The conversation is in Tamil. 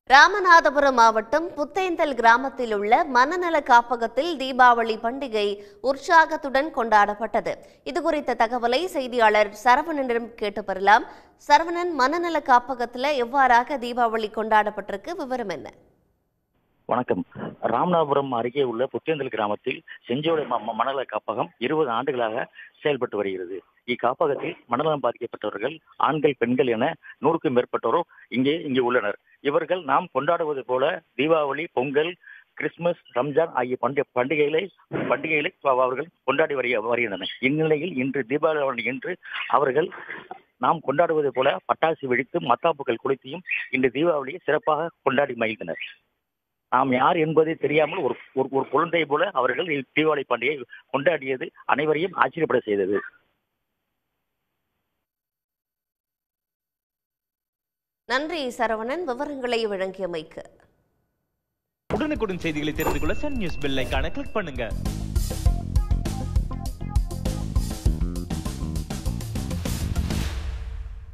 ராமநாதபுரம் மாவட்டம் புத்தேந்தல் கிராமத்தில் உள்ள மனநல காப்பகத்தில் தீபாவளி பண்டிகை உற்சாகத்துடன் கொண்டாடப்பட்டது இதுகுறித்த தகவலை செய்தியாளர் சரவணனிடம் கேட்டு பெறலாம் சரவணன் மனநல காப்பகத்தில் எவ்வாறாக தீபாவளி கொண்டாடப்பட்டிருக்கு விவரம் என்ன வணக்கம் ராமநாதபுரம் அருகே உள்ள புத்தேந்தல் கிராமத்தில் செஞ்சோலை ம- ம- மணல காப்பகம் இருபது ஆண்டுகளாக செயல்பட்டு வருகிறது இக்காப்பகத்தில் மனநலம் பாதிக்கப்பட்டவர்கள் ஆண்கள் பெண்கள் என நூறுக்கும் மேற்பட்டோரும் இங்கே இங்கே உள்ளனர் இவர்கள் நாம் கொண்டாடுவது போல தீபாவளி பொங்கல் கிறிஸ்துமஸ் ரம்ஜான் ஆகிய பண்டிகை பண்டிகைகளை பண்டிகைகளை அவர்கள் கொண்டாடி வரி வருகின்றனர் இந்நிலையில் இன்று தீபாவளி என்று அவர்கள் நாம் கொண்டாடுவது போல பட்டாசு வெடித்து மத்தாப்புகள் கொளுத்தியும் இன்று தீபாவளியை சிறப்பாக கொண்டாடி மகிழ்ந்தனர் நாம் யார் என்பதை தெரியாமல் ஒரு ஒரு ஒரு குழந்தை போல அவர்கள் இ- தீபாவளி பண்டிகை கொண்டாடியது அனைவரையும் ஆச்சரியப்பட செய்தது நன்றி சரவணன் விவரங்களை வழங்கியமைக்கு உடனுக்குடன் செய்திகளை தெரிந்து கொள்ள சன் நியூஸ் பெல் ஐகானை கிளிக் பண்ணுங்க